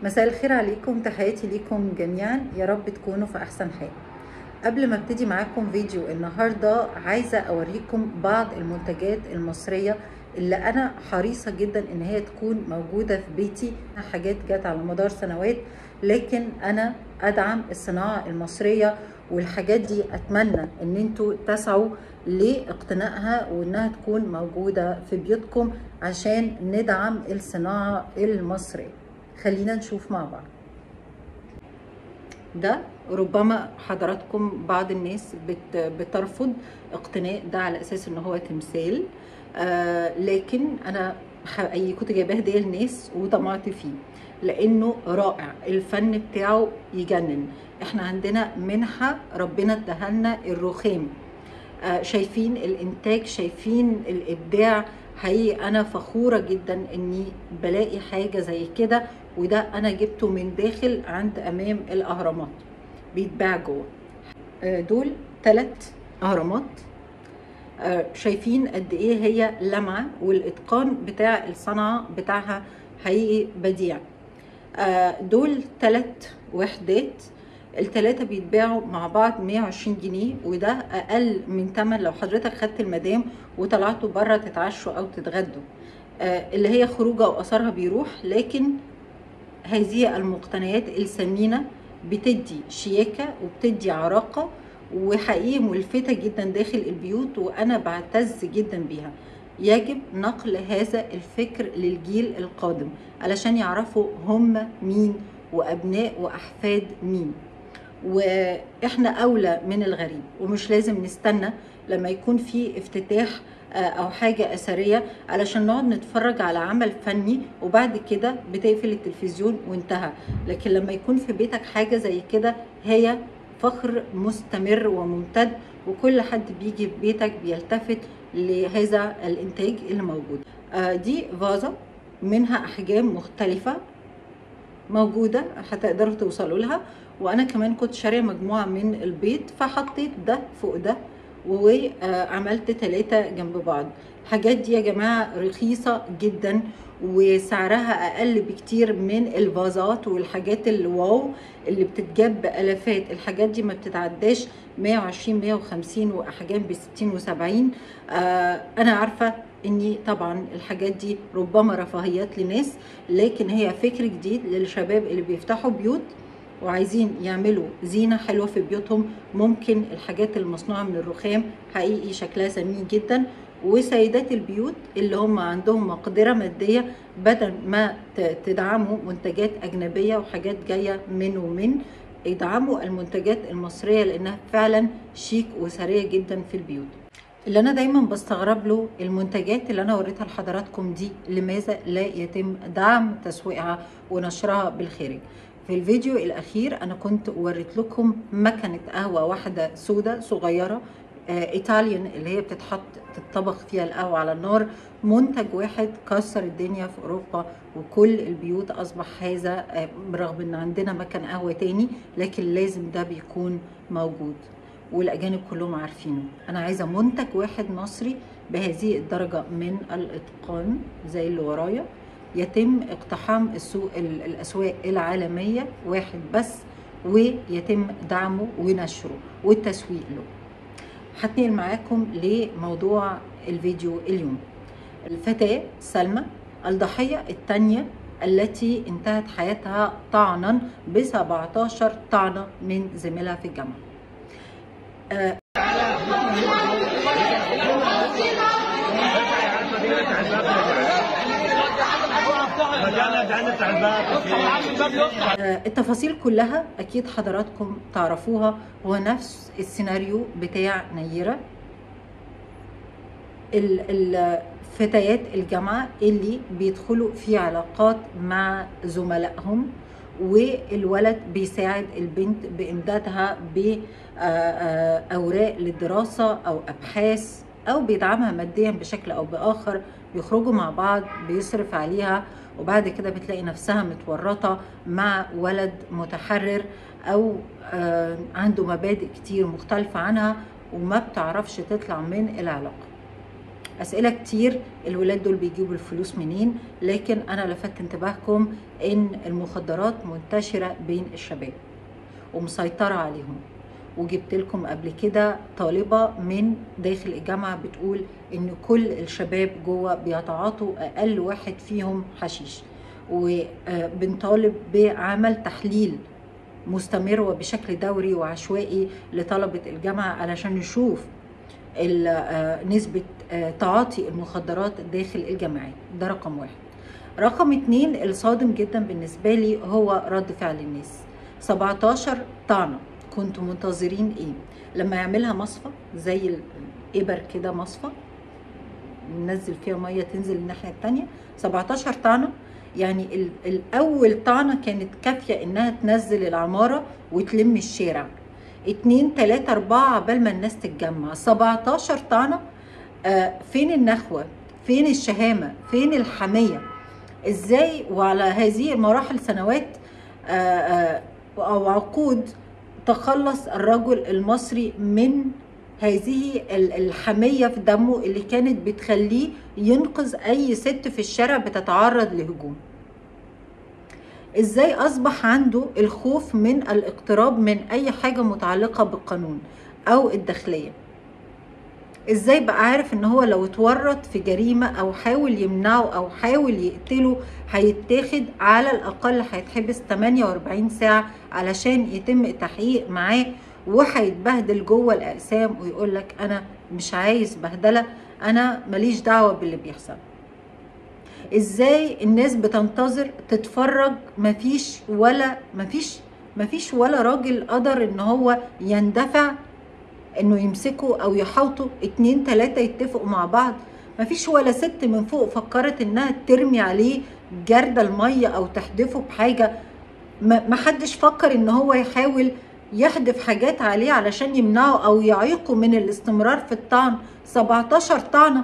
مساء الخير عليكم تحياتي ليكم جميعا يا رب تكونوا في احسن حال قبل ما ابتدي معاكم فيديو النهارده عايزه اوريكم بعض المنتجات المصريه اللي انا حريصه جدا ان هي تكون موجوده في بيتي حاجات جت على مدار سنوات لكن انا ادعم الصناعه المصريه والحاجات دي اتمنى ان انتوا تسعوا لاقتنائها وانها تكون موجوده في بيوتكم عشان ندعم الصناعه المصريه خلينا نشوف مع بعض ده ربما حضراتكم بعض الناس بت بترفض اقتناء ده على اساس ان هو تمثال آه لكن انا حقيقي كنت جايباه هديه للناس وطمعت فيه لانه رائع الفن بتاعه يجنن احنا عندنا منحه ربنا ادهلنا الرخام آه شايفين الانتاج شايفين الابداع حقيقي انا فخوره جدا اني بلاقي حاجه زي كده وده انا جبته من داخل عند امام الاهرامات بيتباع جوه دول ثلاث اهرامات شايفين قد ايه هي لمعه والاتقان بتاع الصنعه بتاعها حقيقي بديع دول ثلاث وحدات التلاتة بيتباعوا مع بعض 120 جنيه وده أقل من تمن لو حضرتك خدت المدام وطلعتوا بره تتعشوا أو تتغدوا اللي هي خروجة وأثرها بيروح لكن هذه المقتنيات الثمينة بتدي شياكة وبتدي عراقة وحقيقي ملفتة جدا داخل البيوت وأنا بعتز جدا بيها يجب نقل هذا الفكر للجيل القادم علشان يعرفوا هم مين وأبناء وأحفاد مين واحنا اولى من الغريب ومش لازم نستنى لما يكون في افتتاح او حاجه اثريه علشان نقعد نتفرج على عمل فني وبعد كده بتقفل التلفزيون وانتهى لكن لما يكون في بيتك حاجه زي كده هي فخر مستمر وممتد وكل حد بيجي في بيتك بيلتفت لهذا الانتاج اللي موجود دي فازه منها احجام مختلفه موجوده هتقدروا توصلوا لها وانا كمان كنت شاريه مجموعه من البيض فحطيت ده فوق ده وعملت ثلاثة جنب بعض الحاجات دي يا جماعة رخيصة جدا وسعرها أقل بكتير من الفازات والحاجات الواو اللي بتتجاب بألافات الحاجات دي ما بتتعداش 120 150 وأحجام ب 60 و70 آه أنا عارفة اني طبعا الحاجات دي ربما رفاهيات لناس لكن هي فكر جديد للشباب اللي بيفتحوا بيوت وعايزين يعملوا زينة حلوة في بيوتهم ممكن الحاجات المصنوعة من الرخام حقيقي شكلها سمين جدا وسيدات البيوت اللي هم عندهم مقدرة مادية بدل ما تدعموا منتجات أجنبية وحاجات جاية من ومن ادعموا المنتجات المصرية لأنها فعلا شيك وسرية جدا في البيوت اللي انا دايما بستغرب له المنتجات اللي انا وريتها لحضراتكم دي لماذا لا يتم دعم تسويقها ونشرها بالخارج في الفيديو الاخير انا كنت وريت لكم مكنه قهوه واحده سودة صغيره ايطاليان اللي هي بتتحط تتطبخ فيها القهوه على النار منتج واحد كسر الدنيا في اوروبا وكل البيوت اصبح هذا رغم ان عندنا مكن قهوه تاني لكن لازم ده بيكون موجود والاجانب كلهم عارفينه انا عايزه منتج واحد مصري بهذه الدرجه من الاتقان زي اللي ورايا يتم اقتحام السوق الاسواق العالميه واحد بس ويتم دعمه ونشره والتسويق له هتنقل معاكم لموضوع الفيديو اليوم الفتاه سلمى الضحيه الثانيه التي انتهت حياتها طعنا ب 17 طعنه من زميلها في الجامعه آه التفاصيل كلها اكيد حضراتكم تعرفوها هو نفس السيناريو بتاع نيره فتيات الجامعه اللي بيدخلوا في علاقات مع زملائهم والولد بيساعد البنت بامدادها باوراق للدراسه او ابحاث او بيدعمها ماديا بشكل او باخر بيخرجوا مع بعض بيصرف عليها وبعد كده بتلاقي نفسها متورطه مع ولد متحرر او عنده مبادئ كتير مختلفه عنها وما بتعرفش تطلع من العلاقه اسئله كتير الولاد دول بيجيبوا الفلوس منين لكن انا لفت انتباهكم ان المخدرات منتشره بين الشباب ومسيطره عليهم وجبت لكم قبل كده طالبة من داخل الجامعة بتقول إن كل الشباب جوه بيتعاطوا أقل واحد فيهم حشيش وبنطالب بعمل تحليل مستمر وبشكل دوري وعشوائي لطلبة الجامعة علشان نشوف نسبة تعاطي المخدرات داخل الجامعات ده رقم واحد رقم اتنين الصادم جدا بالنسبة لي هو رد فعل الناس 17 طعنة كنتوا منتظرين ايه لما يعملها مصفى زي الابر كده مصفى ننزل فيها ميه تنزل الناحيه التانية 17 طعنه يعني الاول طعنه كانت كافيه انها تنزل العماره وتلم الشارع اتنين تلاتة اربعة عبال ما الناس تتجمع 17 طعنة آه فين النخوة فين الشهامة فين الحمية ازاي وعلى هذه المراحل سنوات آه آه او عقود تخلص الرجل المصري من هذه الحمية في دمه اللي كانت بتخليه ينقذ أي ست في الشارع بتتعرض لهجوم ازاي اصبح عنده الخوف من الاقتراب من اي حاجة متعلقة بالقانون او الداخلية ازاي بقى عارف ان هو لو اتورط في جريمة او حاول يمنعه او حاول يقتله هيتاخد على الاقل هيتحبس 48 ساعة علشان يتم التحقيق معاه وهيتبهدل جوه الاقسام ويقول لك انا مش عايز بهدله انا ماليش دعوه باللي بيحصل ازاي الناس بتنتظر تتفرج مفيش ولا مفيش مفيش ولا راجل قدر ان هو يندفع انه يمسكه او يحاوطه اتنين تلاتة يتفقوا مع بعض مفيش ولا ست من فوق فكرت انها ترمي عليه جردل المية او تحدفه بحاجة محدش فكر ان هو يحاول يحدف حاجات عليه علشان يمنعه او يعيقه من الاستمرار في الطعن 17 طعنه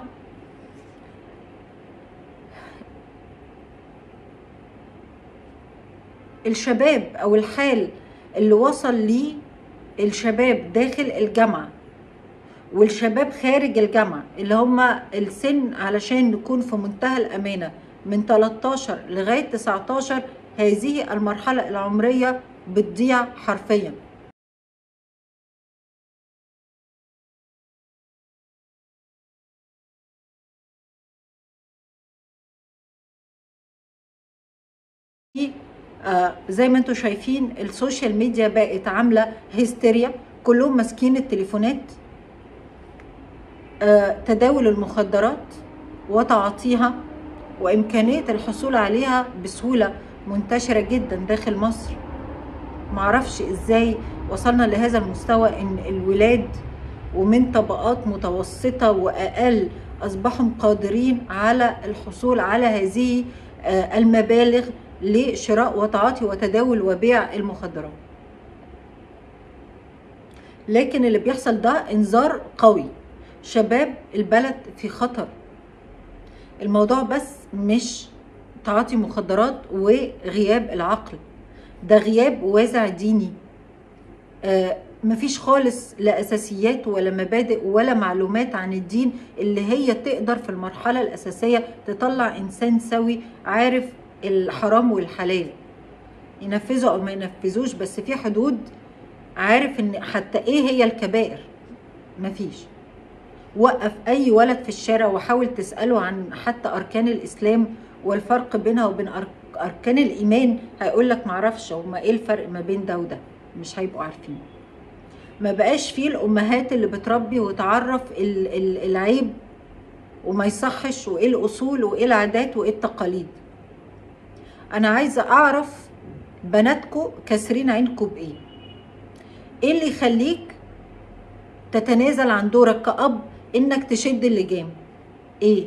الشباب او الحال اللي وصل ليه الشباب داخل الجامعه والشباب خارج الجامعه اللي هم السن علشان نكون في منتهى الامانه من 13 لغايه 19 هذه المرحله العمريه بتضيع حرفيا آه زي ما انتم شايفين السوشيال ميديا بقت عامله هيستيريا كلهم ماسكين التليفونات آه تداول المخدرات وتعاطيها وامكانيه الحصول عليها بسهوله منتشره جدا داخل مصر معرفش ازاي وصلنا لهذا المستوى ان الولاد ومن طبقات متوسطه واقل اصبحوا قادرين على الحصول على هذه آه المبالغ لشراء وتعاطي وتداول وبيع المخدرات لكن اللي بيحصل ده انذار قوي شباب البلد في خطر الموضوع بس مش تعاطي مخدرات وغياب العقل ده غياب وازع ديني آه مفيش خالص لا اساسيات ولا مبادئ ولا معلومات عن الدين اللي هي تقدر في المرحله الاساسيه تطلع انسان سوي عارف الحرام والحلال ينفذوا او ما ينفذوش بس في حدود عارف ان حتى ايه هي الكبائر مفيش وقف اي ولد في الشارع وحاول تساله عن حتى اركان الاسلام والفرق بينها وبين اركان الايمان هيقول لك معرفش هما ايه الفرق ما بين ده وده مش هيبقوا عارفين ما بقاش فيه الامهات اللي بتربي وتعرف العيب وما يصحش وايه الاصول وايه العادات وايه التقاليد انا عايزه اعرف بناتكم كاسرين عينكم بايه ايه اللي يخليك تتنازل عن دورك كأب انك تشد اللجام ايه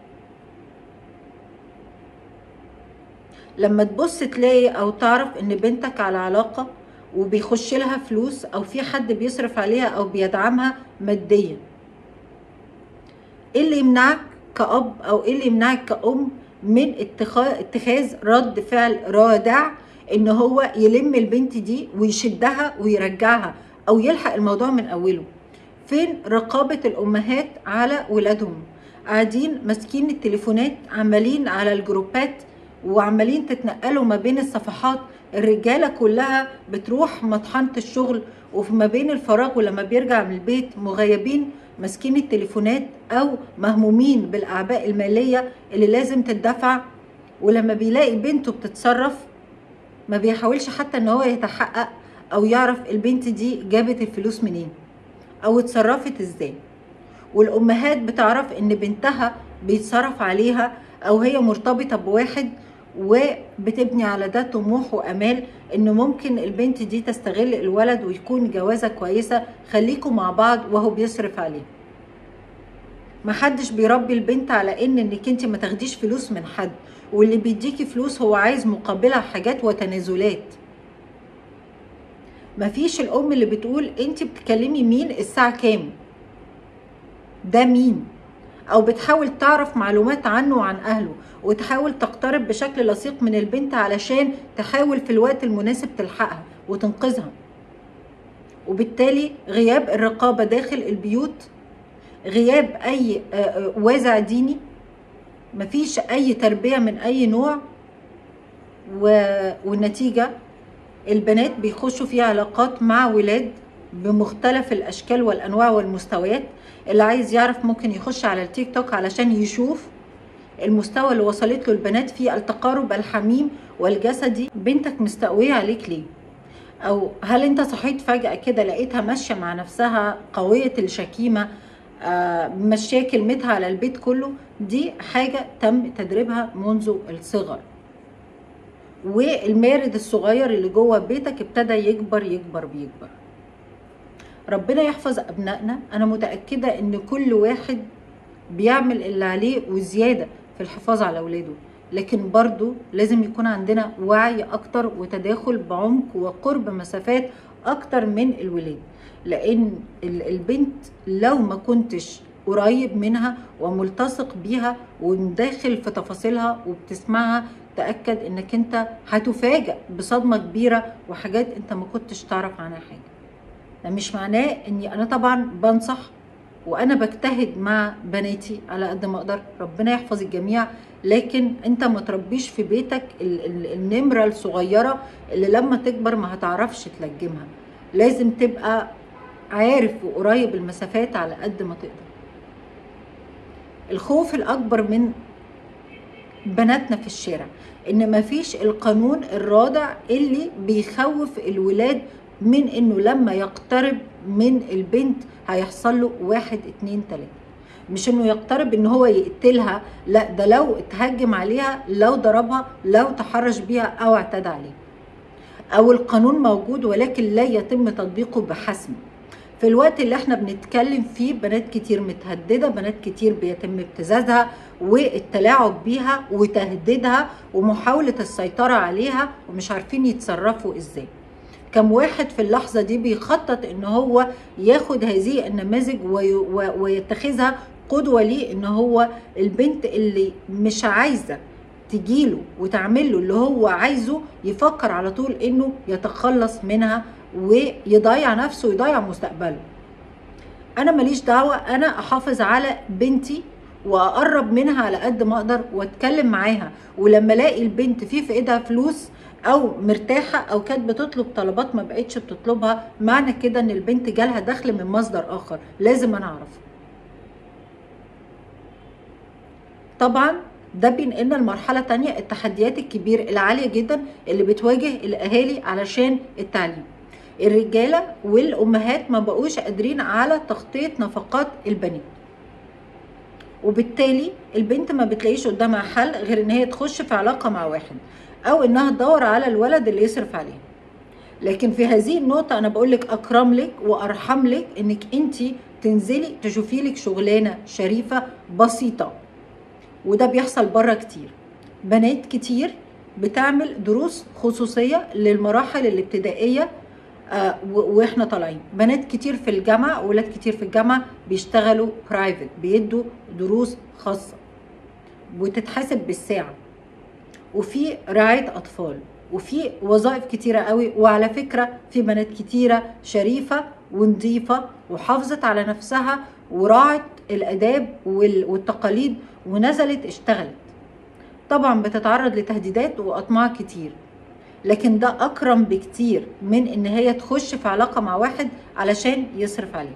لما تبص تلاقي او تعرف ان بنتك على علاقة وبيخش لها فلوس او في حد بيصرف عليها او بيدعمها ماديا ايه اللي يمنعك كأب او ايه اللي يمنعك كأم من اتخاذ رد فعل رادع ان هو يلم البنت دي ويشدها ويرجعها او يلحق الموضوع من اوله فين رقابة الامهات على ولادهم قاعدين ماسكين التليفونات عمالين على الجروبات وعمالين تتنقلوا ما بين الصفحات الرجاله كلها بتروح مطحنه الشغل وفي ما بين الفراغ ولما بيرجع من البيت مغيبين ماسكين التليفونات او مهمومين بالاعباء الماليه اللي لازم تدفع ولما بيلاقي بنته بتتصرف ما بيحاولش حتى ان هو يتحقق او يعرف البنت دي جابت الفلوس منين او اتصرفت ازاي والامهات بتعرف ان بنتها بيتصرف عليها او هي مرتبطه بواحد وبتبني على ده طموح وامال ان ممكن البنت دي تستغل الولد ويكون جوازه كويسه خليكم مع بعض وهو بيصرف عليه محدش بيربي البنت على ان انك انت ما تاخديش فلوس من حد واللي بيديكي فلوس هو عايز مقابلها حاجات وتنازلات مفيش الام اللي بتقول انت بتكلمي مين الساعه كام ده مين او بتحاول تعرف معلومات عنه وعن اهله وتحاول تقترب بشكل لصيق من البنت علشان تحاول في الوقت المناسب تلحقها وتنقذها وبالتالي غياب الرقابه داخل البيوت غياب اي وازع ديني مفيش اي تربيه من اي نوع والنتيجه البنات بيخشوا في علاقات مع ولاد بمختلف الاشكال والانواع والمستويات اللي عايز يعرف ممكن يخش على التيك توك علشان يشوف المستوى اللي وصلت له البنات في التقارب الحميم والجسدي بنتك مستقويه عليك ليه او هل انت صحيت فجاه كده لقيتها ماشيه مع نفسها قويه الشكيمه آه ماشيه كلمتها على البيت كله دي حاجه تم تدريبها منذ الصغر والمارد الصغير اللي جوه بيتك ابتدى يكبر يكبر بيكبر ربنا يحفظ ابنائنا انا متاكده ان كل واحد بيعمل اللي عليه وزياده في الحفاظ على اولاده لكن برضو لازم يكون عندنا وعي اكتر وتداخل بعمق وقرب مسافات اكتر من الولاد لان البنت لو ما كنتش قريب منها وملتصق بيها ومداخل في تفاصيلها وبتسمعها تاكد انك انت هتفاجئ بصدمه كبيره وحاجات انت ما كنتش تعرف عنها حاجه ده مش معناه اني انا طبعا بنصح وانا بجتهد مع بناتي على قد ما اقدر ربنا يحفظ الجميع لكن انت ما تربيش في بيتك النمره الصغيره اللي لما تكبر ما هتعرفش تلجمها لازم تبقى عارف وقريب المسافات على قد ما تقدر الخوف الاكبر من بناتنا في الشارع ان مفيش القانون الرادع اللي بيخوف الولاد من انه لما يقترب من البنت هيحصل له واحد اتنين تلاته مش انه يقترب ان هو يقتلها لا ده لو اتهجم عليها لو ضربها لو تحرش بيها او اعتدى عليها او القانون موجود ولكن لا يتم تطبيقه بحسم في الوقت اللي احنا بنتكلم فيه بنات كتير متهدده بنات كتير بيتم ابتزازها والتلاعب بيها وتهديدها ومحاوله السيطره عليها ومش عارفين يتصرفوا ازاي كم واحد في اللحظة دي بيخطط ان هو ياخد هذه النماذج ويتخذها قدوة ليه ان هو البنت اللي مش عايزة تجيله وتعمل له اللي هو عايزه يفكر على طول انه يتخلص منها ويضيع نفسه ويضيع مستقبله انا ماليش دعوة انا احافظ على بنتي واقرب منها على قد ما اقدر واتكلم معاها ولما الاقي البنت في في ايدها فلوس او مرتاحه او كانت بتطلب طلبات ما بقتش بتطلبها معنى كده ان البنت جالها دخل من مصدر اخر لازم انا اعرفه طبعا ده بينقلنا لمرحلة تانية التحديات الكبيرة العالية جدا اللي بتواجه الأهالي علشان التعليم الرجالة والأمهات ما بقوش قادرين على تغطية نفقات البنات وبالتالي البنت ما بتلاقيش قدامها حل غير ان هي تخش في علاقة مع واحد او انها تدور على الولد اللي يصرف عليها لكن في هذه النقطة أنا بقول لك أكرم لك وأرحم لك إنك أنت تنزلي تشوفي لك شغلانة شريفة بسيطة وده بيحصل بره كتير بنات كتير بتعمل دروس خصوصية للمراحل الابتدائية آه واحنا طالعين بنات كتير في الجامعة ولاد كتير في الجامعة بيشتغلوا برايفت بيدوا دروس خاصة وتتحسب بالساعة وفي رعاية أطفال وفي وظائف كتيرة قوي وعلى فكرة في بنات كتيرة شريفة ونظيفة وحافظت على نفسها وراعت الاداب وال- والتقاليد ونزلت اشتغلت طبعا بتتعرض لتهديدات واطماع كتير لكن ده اكرم بكتير من ان هي تخش في علاقه مع واحد علشان يصرف عليه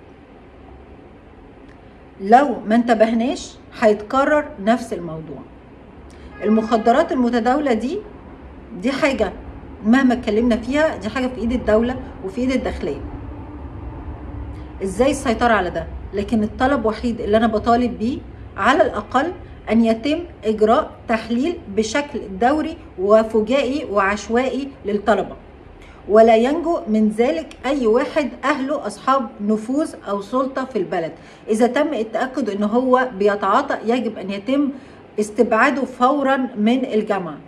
لو ما انتبهناش هيتكرر نفس الموضوع المخدرات المتداوله دي دي حاجه مهما اتكلمنا فيها دي حاجه في ايد الدوله وفي ايد الداخليه ازاي السيطره على ده لكن الطلب وحيد اللي انا بطالب بيه على الاقل ان يتم اجراء تحليل بشكل دوري وفجائي وعشوائي للطلبه ولا ينجو من ذلك اي واحد اهله اصحاب نفوذ او سلطه في البلد اذا تم التاكد ان هو بيتعاطى يجب ان يتم استبعاده فورا من الجامعه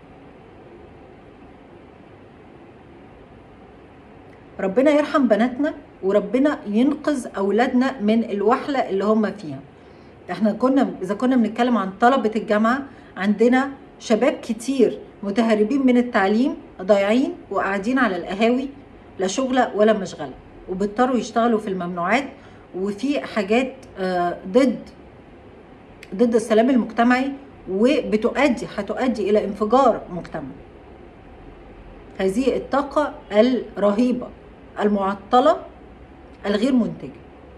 ربنا يرحم بناتنا وربنا ينقذ اولادنا من الوحله اللي هم فيها احنا كنا اذا كنا بنتكلم عن طلبه الجامعه عندنا شباب كتير متهربين من التعليم ضايعين وقاعدين على القهاوي لا شغله ولا مشغله وبيضطروا يشتغلوا في الممنوعات وفي حاجات آه، ضد ضد السلام المجتمعي وبتؤدي هتؤدي الى انفجار مجتمعي هذه الطاقه الرهيبه المعطله الغير منتجه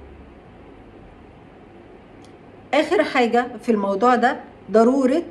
اخر حاجه في الموضوع ده ضروره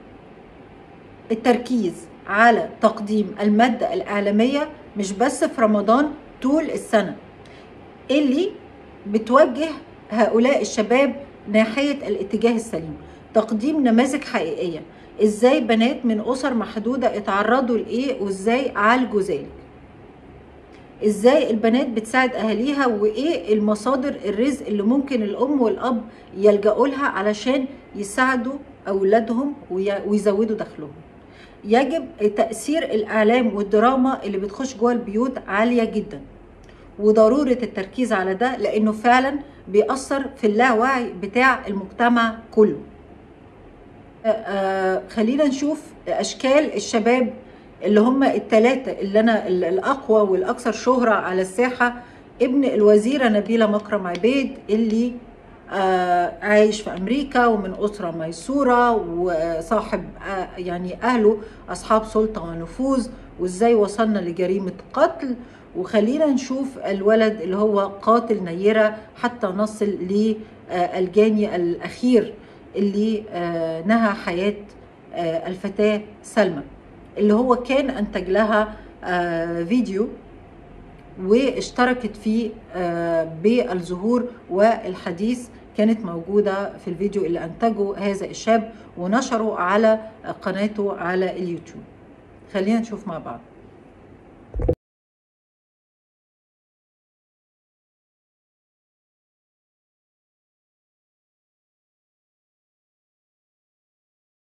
التركيز على تقديم الماده الاعلاميه مش بس في رمضان طول السنه اللي بتوجه هؤلاء الشباب ناحيه الاتجاه السليم تقديم نماذج حقيقيه ازاي بنات من اسر محدوده اتعرضوا لايه وازاي عالجوا ذلك ازاي البنات بتساعد اهاليها وايه المصادر الرزق اللي ممكن الام والاب يلجأوا لها علشان يساعدوا اولادهم وي- ويزودوا دخلهم يجب تأثير الإعلام والدراما اللي بتخش جوه البيوت عالية جدا وضرورة التركيز على ده لأنه فعلا بيأثر في اللاوعي بتاع المجتمع كله آه، آه، خلينا نشوف أشكال الشباب اللي هم التلاتة اللي أنا ال- الأقوى والأكثر شهرة على الساحة ابن الوزيرة نبيلة مكرم عبيد اللي آه، عايش في أمريكا ومن أسرة ميسورة وصاحب آه، يعني أهله أصحاب سلطة ونفوذ وإزاي وصلنا لجريمة قتل وخلينا نشوف الولد اللي هو قاتل نيرة حتى نصل للجاني الأخير اللي آه، نهى حياة آه، الفتاة سلمى اللي هو كان أنتج لها آه، فيديو واشتركت فيه آه، بالظهور والحديث كانت موجودة في الفيديو اللي أنتجه هذا الشاب ونشره على قناته على اليوتيوب خلينا نشوف مع بعض